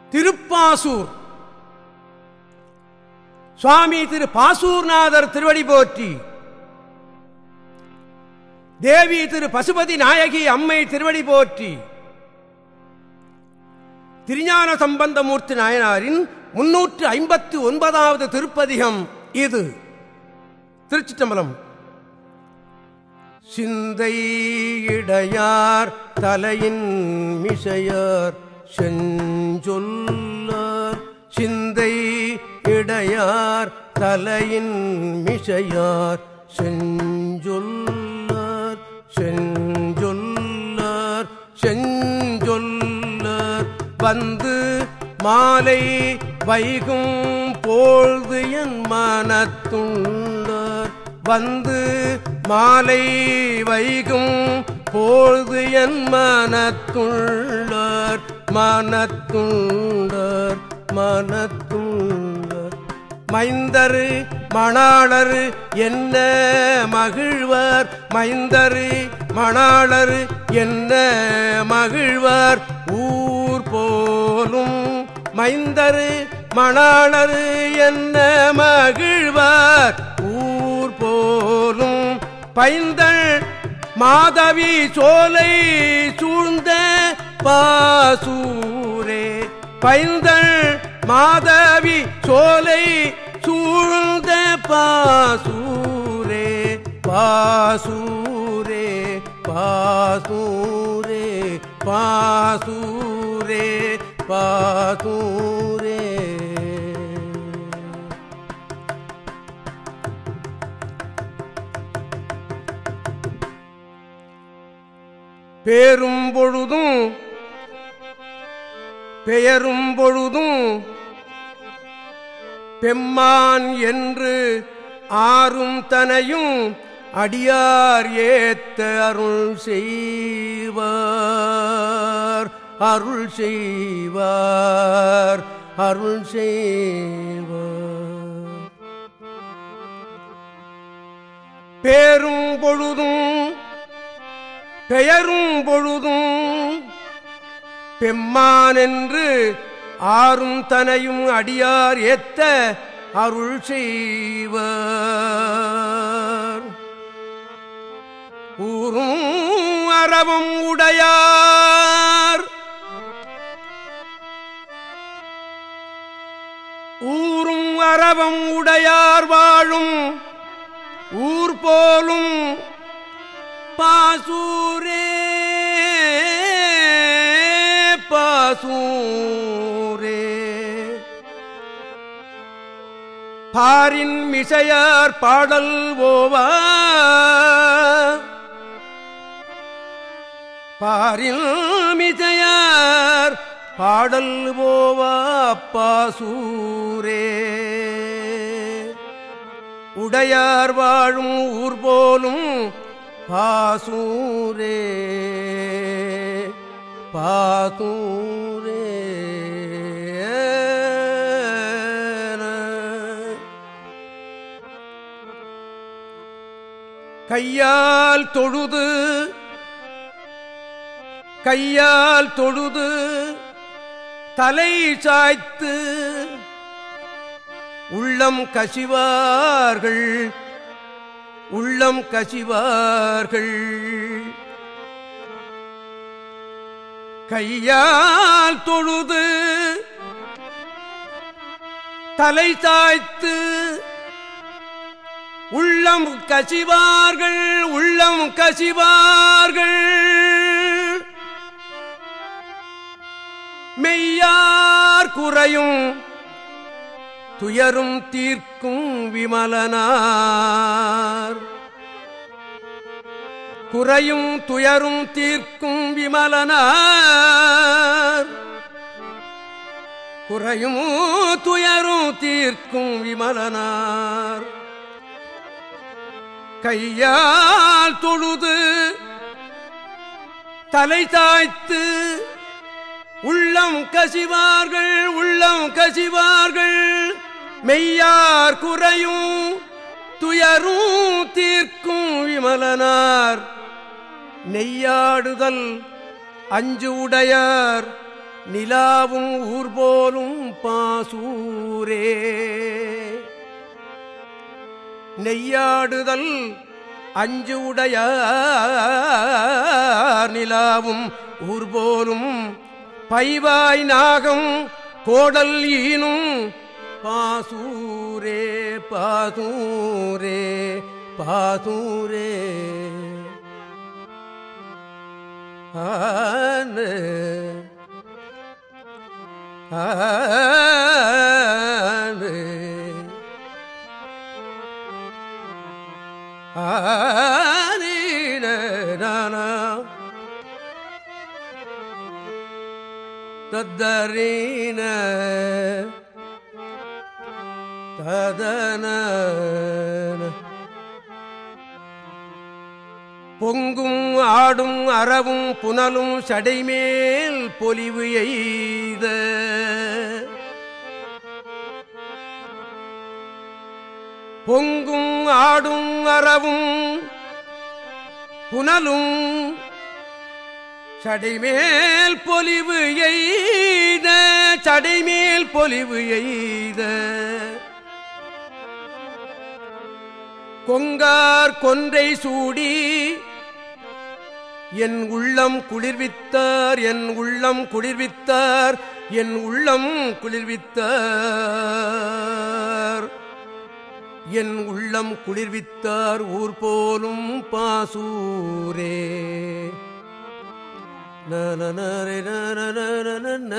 திருப்பாசூர் சுவாமி திரு பாசூர்நாதர் திருவடி போற்றி தேவி திரு பசுபதி நாயகி அம்மை திருவடி போற்றி திருஞான சம்பந்தமூர்த்தி நாயனாரின் முன்னூற்று ஐம்பத்தி ஒன்பதாவது திருப்பதிகம் இது திருச்சிட்டம்பலம் சிந்தை இடையார் தலையின் மிசையார் செஞ்சொல்லார் சிந்தை இடையார் தலையின் மிசையார் செஞ்சொல்லார் செஞ்சொல்லார் செஞ்சொல்லார் வந்து மாலை வைகும் போழ்து என் மனத்துள்ளார் வந்து மாலை வைகும் போழ்து என் மனத்துள்ளார் மனத்துள்ளார் மனத்துள்ளார் மைந்தரு மணாளரு என்ன மகிழ்வார் மைந்தரு மணாளரு என்ன மகிழ்வார் ஊர் போலும் மைந்தரு மணாளரு என்ன மகிழ்வார் ஊர் போலும் பைந்தள் மாதவி சோலை சூழ்ந்த பாசூரே பைந்தள் மாதவி சோலை சூழ்ந்த பாசூரே பாசூரே பாசூரே பாசூரே பாசூரே பேரும் பொழுதும் பெயரும் பொழுதும் பெம்மான் என்று ஆறும் தனையும் அடியார் ஏத்த அருள் செய்வார் அருள் செய்வார் அருள் செய்வார் பேரும் பொழுதும் பெயரும் பொழுதும் பெம்மான் என்று ஆறும் தனையும் அடியார் ஏத்த அருள் செய்வார் ஊரும் அறவும் உடையார் ஊரும் அறவும் உடையார் வாழும் ஊர் போலும் பாசூரே பாசூரே பாரின் மிசையார் பாடல் ஓவா பாரில் மிசையார் பாடல் ஓவா பாசூரே உடையார் வாழும் ஊர் போலும் பாசூரே பாசூரே கையால் தொழுது கையால் தொழுது தலை சாய்த்து உள்ளம் கசிவார்கள் உள்ளம் கசிவார்கள் கையால் தொழுது தலை தாய்த்து உள்ளம் கசிவார்கள் உள்ளம் கசிவார்கள் மெய்யார் குறையும் துயரும் தீர்க்கும் விமலனார் குறையும் துயரும் தீர்க்கும் விமலனார் குறையும் துயரும் தீர்க்கும் விமலனார் கையால் தொழுது தலை தாய்த்து உள்ளம் கசிவார்கள் உள்ளம் கசிவார்கள் மெய்யார் குறையும் துயரும் தீர்க்கும் விமலனார் நெய்யாடுதல் அஞ்சு உடையார் நிலாவும் ஊர் போலும் பாசூரே நெய்யாடுதல் அஞ்சு உடையார் நிலாவும் ஊர் போலும் பைவாய் நாகம் கோடல் ஈனும் பாசூரே பாசூரே பாசூரே ஆன ஆன ஆனீன நானா தத்தரீன ததன பொங்கும் ஆடும் அறவும் புனலும் சடைமேல் பொலிவு எய்த பொங்கும் ஆடும் அறவும் புனலும் சடைமேல் பொலிவு எய்த சடைமேல் பொலிவு எய்த கொங்கார் கொன்றை சூடி என் உள்ளம் குளிர்வித்தார் என் உள்ளம் குளிர்வித்தார் என் உள்ளம் குளிர்வித்தார் என் உள்ளம் குளிர்வித்தார் ஊர் போலும் பாசூரே நனநரே நனநனநன.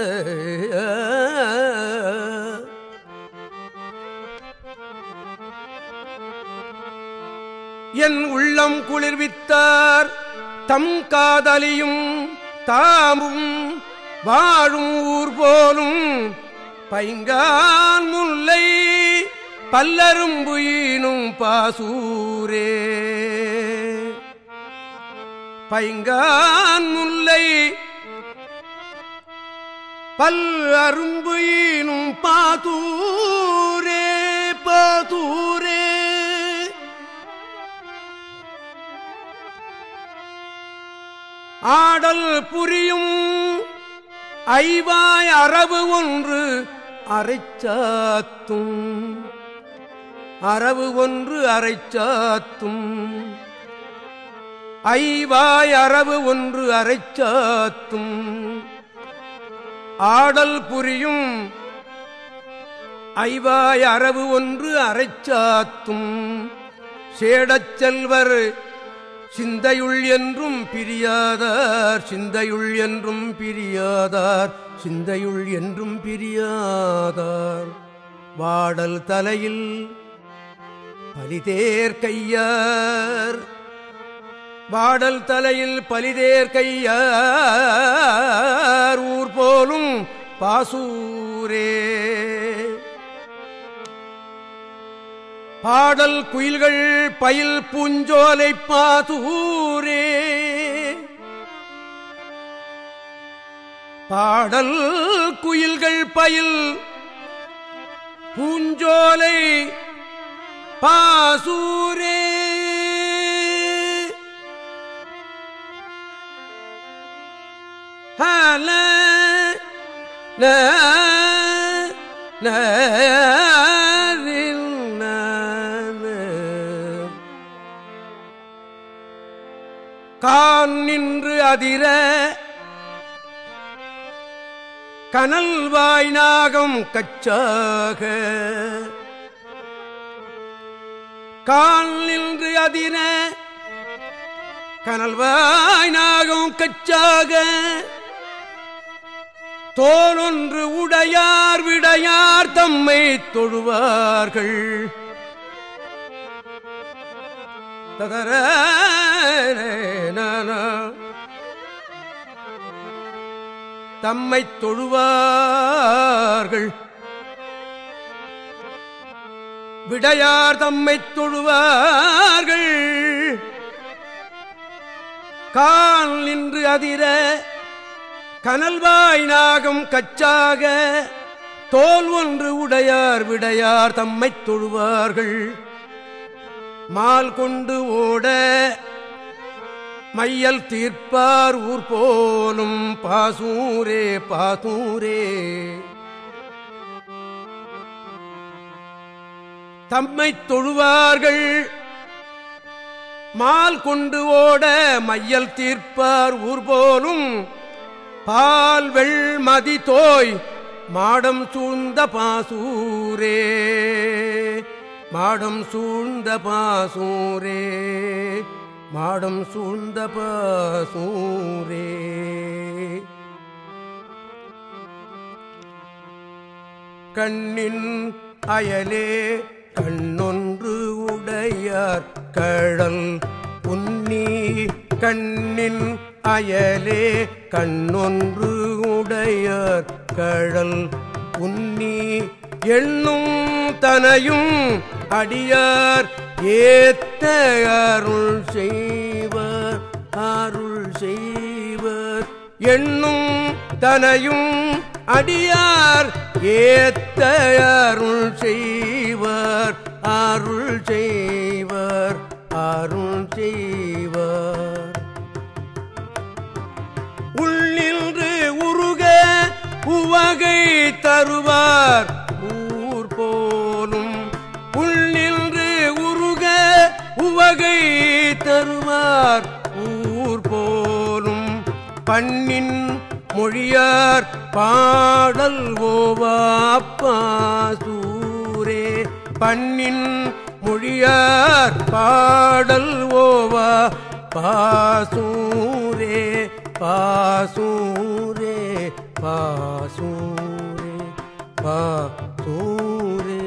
என் உள்ளம் குளிர்வித்தார் தம் காதலியும் தாமும் வாழும் ஊர் போலும் பைங்கான் முல்லை பல்லரும்புயினும் பாசூரே பைங்கான் முல்லை பல் அரும்புயினும் பாதூரே பாதூரே ஆடல் புரியும் ஐவாய் அரவு ஒன்று அரைச்சாத்தும் அரவு ஒன்று அரைச்சாத்தும் ஐவாய் அரவு ஒன்று அரைச்சாத்தும் ஆடல் புரியும் ஐவாய் அரவு ஒன்று அரைச்சாத்தும் சேடச் செல்வர் சிந்தையுள் என்றும் பிரியாதார் சிந்தையுள் என்றும் பிரியாதார் சிந்தையுள் என்றும் பிரியாதார் வாடல் தலையில் பலிதேர் கையார் வாடல் தலையில் பலிதேர் கையார் ஊர் போலும் பாசூரே பாடல் குயில்கள் பயில் பூஞ்சோலை பாதூரே பாடல் குயில்கள் பயில் பூஞ்சோலை பாசூரே ஹல ந ந ரில் ந ந. கான் நின்று அதிர கனல் வாய் நாகம் கச்சாக கால் நின்று அதிர கனல் வாய் நாகம் கச்சாக தோலொன்று உடையார் விடையார் தம்மை தொழுவார்கள் ததர தம்மை தொழுவார்கள் விடையார் தம்மை தொழுவார்கள் கால் நின்று அதிர கனல்வாய் நாகம் கச்சாக தோல் ஒன்று உடையார் விடையார் தம்மைத் தொழுவார்கள் மால் கொண்டு ஓட மையல் தீர்ப்பார் ஊர் போலும் பாசூரே பாசூரே தம்மை தொழுவார்கள் மால் கொண்டு ஓட மையல் தீர்ப்பார் ஊர் போலும் பால் வெள்மதி தோய் மாடம் சூழ்ந்த பாசூரே மாடம் சூழ்ந்த பாசூரே மாடம் சூழ்ந்த பாசூரே கண்ணின் அயலே கண்ணொன்று உடையார் கழல் உன்னி கண்ணின் அயலே கண்ணொன்று உடையார் கழல் உன்னி எண்ணும் தனையும் அடியார் ஏத்த அருள் செய்வர் அருள் செய்வர் எண்ணும் தனையும் அடியார் ஏத்த அருள் செய்வர் அருள் செய்வர் அருள் செய்வர் உள்ளின்று உருக உவகை தருவார் ஊர் போலும் உள்ளின்று உருக உவகை தருவார் ஊர் போலும் பண்ணின் மொழியார் பாடல் ஓவாப்பாசூரே பண்ணின் மொழியார் பாடல் ஓவா பாசூரே பாசூரே பாசூரே பாசூரே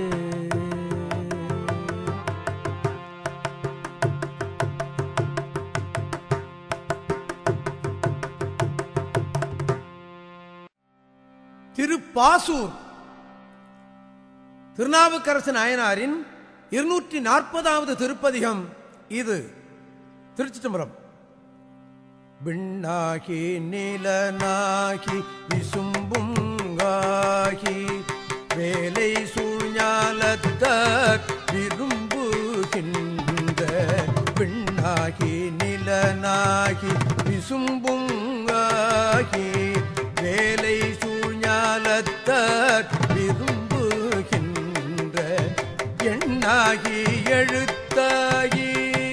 திருப்பாசூர் திருநாவுக்கரசு நாயனாரின் இருநூற்றி நாற்பதாவது திருப்பதிகம் இது திருச்சி தம்பரம் விண்ணாகி நிலனாகி விசும்புங்காகி வேலை சூழ்ஞாலத்தார் விரும்புகின்ற விண்ணாகி நிலனாகி விசும்புங்காகி வேலை சூழ்ஞாலத்தார் விரும்புகின்ற எண்ணாகி எழுத்தாகி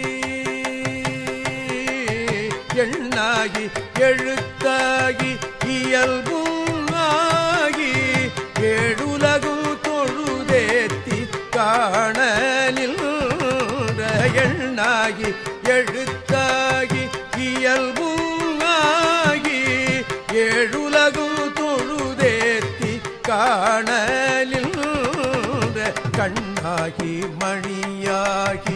எண்ணாகி எழுத்தாகி இயல்பும் ஆகி ஏழுலகும் தொழுதேத்தி காணலில் எண்ணாகி எழுத்தாகி இயல்பும் ஆகி ஏழுலகும் தொழுதேத்தி காணலில் கண்ணாகி மணியாகி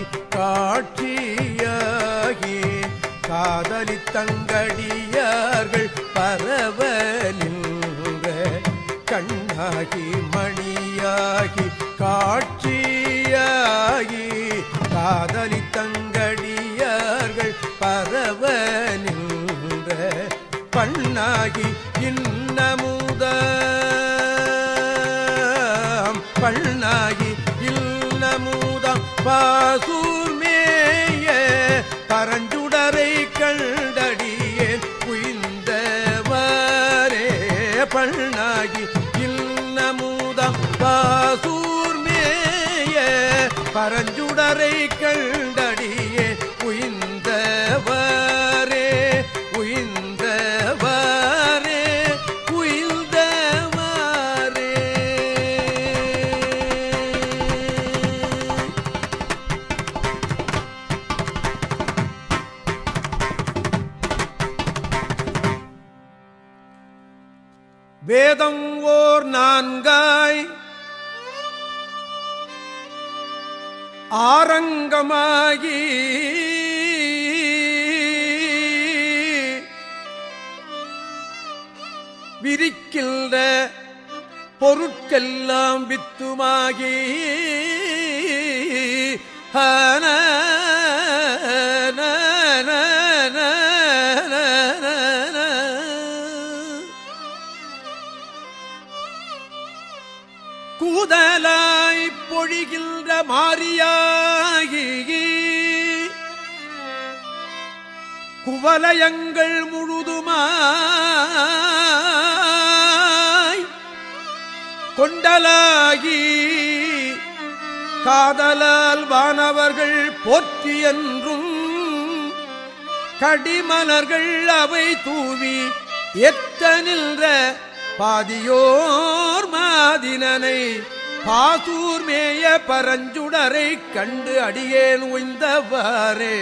காட்சியாகி காதலி தங்கடியார்கள் பரவ நின்ற கண்ணாகி மணியாகி காட்சியாகி காதலி தங்கடியார்கள் பரவ நின்ற பண்ணாகி இன்னமுதாம் பண்ணாகி இல்லமுதாம் பாசூர் மேய பரஞ்சுடரை கண்டடியே குய்ந்தவரே பண்ணாகி இல்லமுதாம் பாசூர் மேய பரஞ்சுடரை கண்டடியே உயிர்ந்தவரே உயிர்ந்தவரே உயிர்ந்தவரே வேதம் ஓர் நான்காய் ஆரங்கமாகி விரிக்கின்ற பொருட்கெல்லாம் வித்துமாகி ஹன கூதலாய் பொழிகின்ற மாரியாகி குவ குவலயங்கள் முழுதுமாய் கொண்டலாகி காதலால் வானவர்கள் போற்றி என்றும் கடிமலர்கள் அவை தூவி எத்த நின்ற பாதியோர் மாதினனை பாசூர் மேய பரஞ்சுடரை கண்டு அடியேன் உய்ந்தவாறே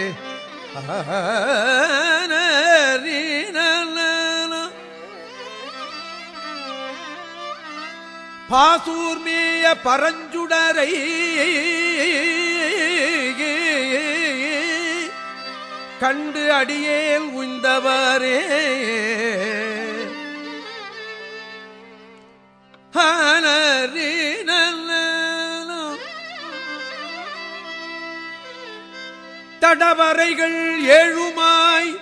பாசூர் மேய பரஞ்சுடரை கண்டு அடியேல் உய்ந்தவரே தடவரைகள் ஏழுமாய்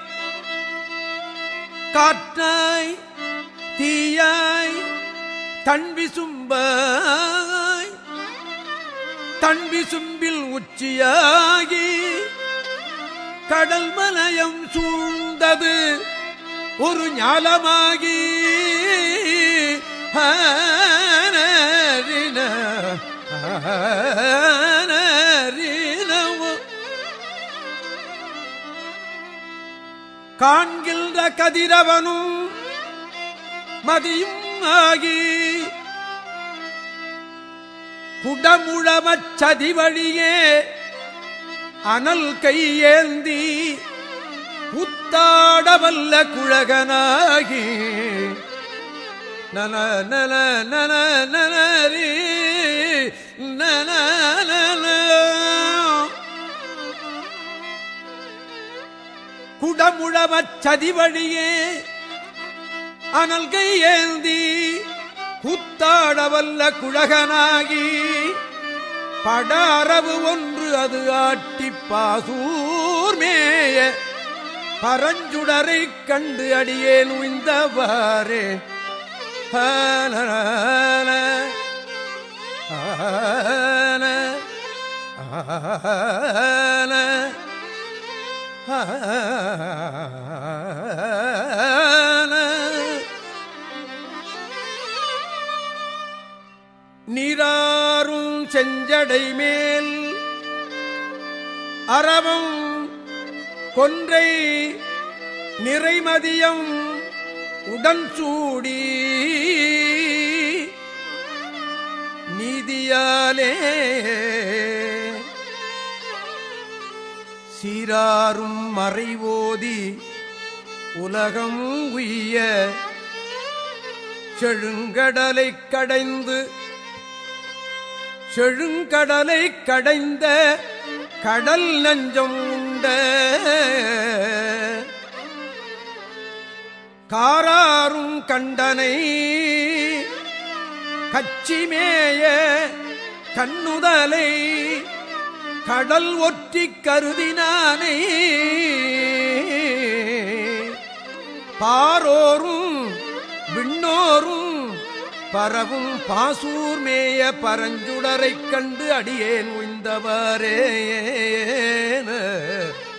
காற்றாய் தீயாய் தன்விசும்பாய் தன்விசும்பில் உச்சியாகி கடல் மலயம் சூழ்ந்தது ஒரு ஞாலமாகி ஹானரின, ஹானரினவோ. காண்கின்ற கதிரவனும் மதியும் ஆகி குடமுழமச் சதிவழியே அனல் கையேந்தி புத்தாடவல்ல குழகனாகி நல நல நல நலரி நல நல குடமுழமச் சதிவழியே அனல்கை ஏந்தி குத்தாடவல்ல குழகனாகி பட அரவு ஒன்று அது ஆட்டி பாசூர் மேய பரஞ்சுடரை கண்டு அடியேன் உய்ந்தவாறே ஹான, ஹான, ஹான, ஹான. நீராறும் செஞ்சடை மேல் அறவம் கொன்றை நிறைமதியம் உடன் சூடி நீதியாலே சீராரும் மறைவோதி உலகம் உய்ய செழுங்கடலைக் கடைந்து செழுங்கடலை கடைந்த கடல் நஞ்சம் உண்ட காராரும் கண்டனை கச்சிமேய கண்ணுதலை கடல் ஒற்றி கருதினானை பாரோரும் விண்ணோரும் பரவும் பாசூர் மேய பரஞ்சுடரைக் கண்டு அடியேன் உய்ந்தவரே